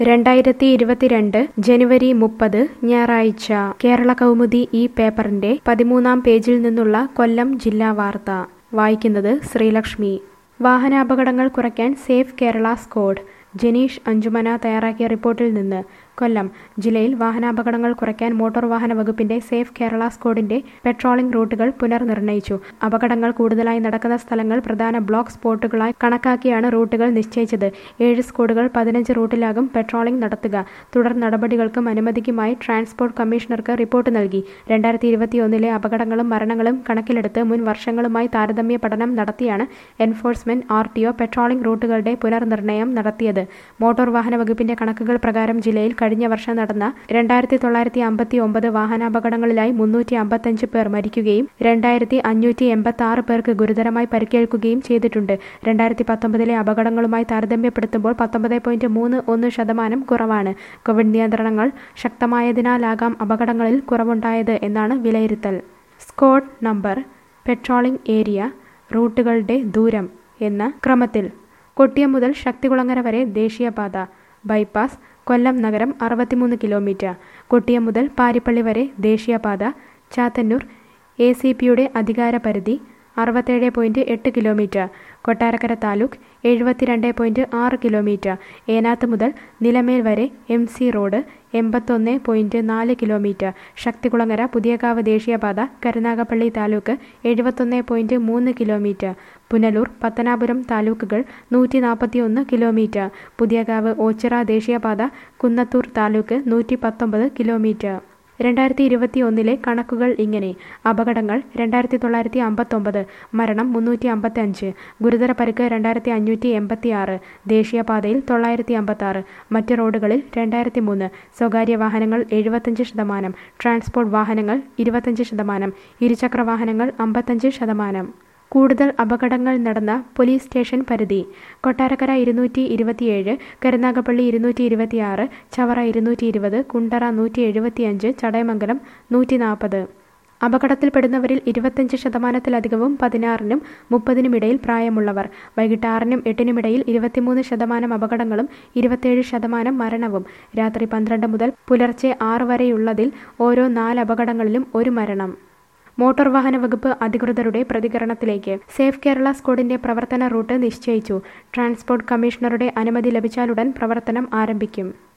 രണ്ടായിരത്തി ഇരുപത്തിരണ്ട് ജനുവരി മുപ്പത് ഞായറാഴ്ച കേരള കൗമുദി ഈ പേപ്പറിന്റെ പതിമൂന്നാം പേജിൽ നിന്നുള്ള കൊല്ലം ജില്ലാ വാർത്ത വായിക്കുന്നത് ശ്രീലക്ഷ്മി വാഹനാപകടങ്ങൾ കുറയ്ക്കാൻ സേഫ് കേരള സ്ക്വാഡ് ജനീഷ് അഞ്ജുമന തയ്യാറാക്കിയ റിപ്പോർട്ടിൽ നിന്ന് കൊല്ലം ജില്ലയിൽ വാഹനാപകടങ്ങൾ കുറയ്ക്കാൻ മോട്ടോർ വാഹന വകുപ്പിന്റെ സേഫ് കേരള സ്ക്വാഡിന്റെ പെട്രോളിംഗ് റൂട്ടുകൾ പുനർനിർണയിച്ചു അപകടങ്ങൾ കൂടുതലായി നടക്കുന്ന സ്ഥലങ്ങൾ പ്രധാന ബ്ലോക്ക് സ്പോട്ടുകളായി കണക്കാക്കിയാണ് റൂട്ടുകൾ നിശ്ചയിച്ചത് ഏഴ് സ്ക്വാഡുകൾ പതിനഞ്ച് റൂട്ടിലാകും പെട്രോളിംഗ് നടത്തുക തുടർ നടപടികൾക്കും അനുമതിക്കുമായി ട്രാൻസ്പോർട്ട് കമ്മീഷണർക്ക് റിപ്പോർട്ട് നൽകി രണ്ടായിരത്തി ഇരുപത്തിയൊന്നിലെ അപകടങ്ങളും മരണങ്ങളും കണക്കിലെടുത്ത് മുൻ വർഷങ്ങളുമായി താരതമ്യ പഠനം നടത്തിയാണ് enforcement R T O patrolling റൂട്ടുകളുടെ പുനർനിർണയം നടത്തിയത് മോട്ടോർ വാഹന വകുപ്പിന്റെ കണക്കുകൾ പ്രകാരം ജില്ലയിൽ കഴിഞ്ഞ വർഷം നടന്ന രണ്ടായിരത്തി തൊള്ളായിരത്തി അമ്പത്തി ഒമ്പത് വാഹനാപകടങ്ങളിലായി മുന്നൂറ്റി അമ്പത്തഞ്ച് പേർ മരിക്കുകയും രണ്ടായിരത്തി അഞ്ഞൂറ്റി എൺപത്തി ആറ് പേർക്ക് ഗുരുതരമായി പരിക്കേൽക്കുകയും ചെയ്തിട്ടുണ്ട് രണ്ടായിരത്തി പത്തൊമ്പതിലെ അപകടങ്ങളുമായി താരതമ്യപ്പെടുത്തുമ്പോൾ പത്തൊമ്പത് പോയിന്റ് മൂന്ന് ഒന്ന് ശതമാനം കുറവാണ് കോവിഡ് നിയന്ത്രണങ്ങൾ ശക്തമായതിനാലാകാം അപകടങ്ങളിൽ കുറവുണ്ടായത് എന്നാണ് വിലയിരുത്തൽ സ്കോഡ് നമ്പർ പെട്രോളിംഗ് ഏരിയ റൂട്ടുകളുടെ ദൂരം എന്ന ക്രമത്തിൽ കൊട്ടിയം മുതൽ ശക്തികുളങ്ങര വരെ ദേശീയപാത ബൈപ്പാസ് കൊല്ലം നഗരം അറുപത്തിമൂന്ന് കിലോമീറ്റർ കൊട്ടിയം മുതൽ പാരിപ്പള്ളി വരെ ദേശീയപാത ചാത്തന്നൂർ എ സി പിയുടെ അധികാരപരിധി അറുപത്തേഴ് പോയിൻറ്റ് എട്ട് കിലോമീറ്റർ കൊട്ടാരക്കര താലൂക്ക് എഴുപത്തിരണ്ട് പോയിൻറ്റ് ആറ് കിലോമീറ്റർ ഏനാത്ത് മുതൽ നിലമേൽ വരെ എം സി റോഡ് എൺപത്തൊന്ന് പോയിൻറ്റ് നാല് കിലോമീറ്റർ ശക്തികുളങ്ങര പുതിയകാവ് ദേശീയപാത കരുനാഗപ്പള്ളി താലൂക്ക് എഴുപത്തൊന്ന് പോയിൻറ്റ് മൂന്ന് കിലോമീറ്റർ പുനലൂർ പത്തനാപുരം താലൂക്കുകൾ നൂറ്റി നാൽപ്പത്തി ഒന്ന് കിലോമീറ്റർ പുതിയകാവ് ഓച്ചിറ ദേശീയപാത കുന്നത്തൂർ താലൂക്ക് നൂറ്റി പത്തൊമ്പത് കിലോമീറ്റർ രണ്ടായിരത്തി ഇരുപത്തി ഒന്നിലെ കണക്കുകൾ ഇങ്ങനെ അപകടങ്ങൾ രണ്ടായിരത്തി തൊള്ളായിരത്തി അമ്പത്തൊമ്പത് മരണം മുന്നൂറ്റി അമ്പത്തി അഞ്ച് ഗുരുതര പരിക്ക് രണ്ടായിരത്തി അഞ്ഞൂറ്റി എൺപത്തി ആറ് ദേശീയപാതയിൽ തൊള്ളായിരത്തി അമ്പത്തി ആറ് മറ്റ് റോഡുകളിൽ രണ്ടായിരത്തി മൂന്ന് സ്വകാര്യ വാഹനങ്ങൾ എഴുപത്തഞ്ച് ശതമാനം ട്രാൻസ്പോർട്ട് വാഹനങ്ങൾ ഇരുപത്തഞ്ച് ശതമാനം ഇരുചക്ര വാഹനങ്ങൾ അമ്പത്തഞ്ച് ശതമാനം കൂടുതൽ അപകടങ്ങൾ നടന്ന പോലീസ് സ്റ്റേഷൻ പരിധി കൊട്ടാരക്കര ഇരുന്നൂറ്റി ഇരുപത്തിയേഴ് കരുനാഗപ്പള്ളി ഇരുന്നൂറ്റി ഇരുപത്തിയാറ് ചവറ ഇരുന്നൂറ്റി ഇരുപത് കുണ്ടറ നൂറ്റി എഴുപത്തിയഞ്ച് ചടയമംഗലം നൂറ്റി നാൽപ്പത് അപകടത്തിൽപ്പെടുന്നവരിൽ ഇരുപത്തഞ്ച് ശതമാനത്തിലധികവും പതിനാറിനും മുപ്പതിനും ഇടയിൽ പ്രായമുള്ളവർ വൈകിട്ട് ആറിനും എട്ടിനുമിടയിൽ ഇരുപത്തിമൂന്ന് ശതമാനം അപകടങ്ങളും ഇരുപത്തേഴ് ശതമാനം മരണവും രാത്രി പന്ത്രണ്ട് മുതൽ പുലർച്ചെ ആറ് വരെയുള്ളതിൽ ഓരോ നാല് അപകടങ്ങളിലും ഒരു മരണം മോട്ടോർ വാഹന വകുപ്പ് അധികൃതരുടെ പ്രതികരണത്തിലേക്ക് സേഫ് കേരള സ്ക്വാഡിന്റെ പ്രവർത്തന റൂട്ട് നിശ്ചയിച്ചു ട്രാൻസ്പോർട്ട് കമ്മീഷണറുടെ അനുമതി ലഭിച്ചാലുടൻ പ്രവർത്തനം ആരംഭിക്കും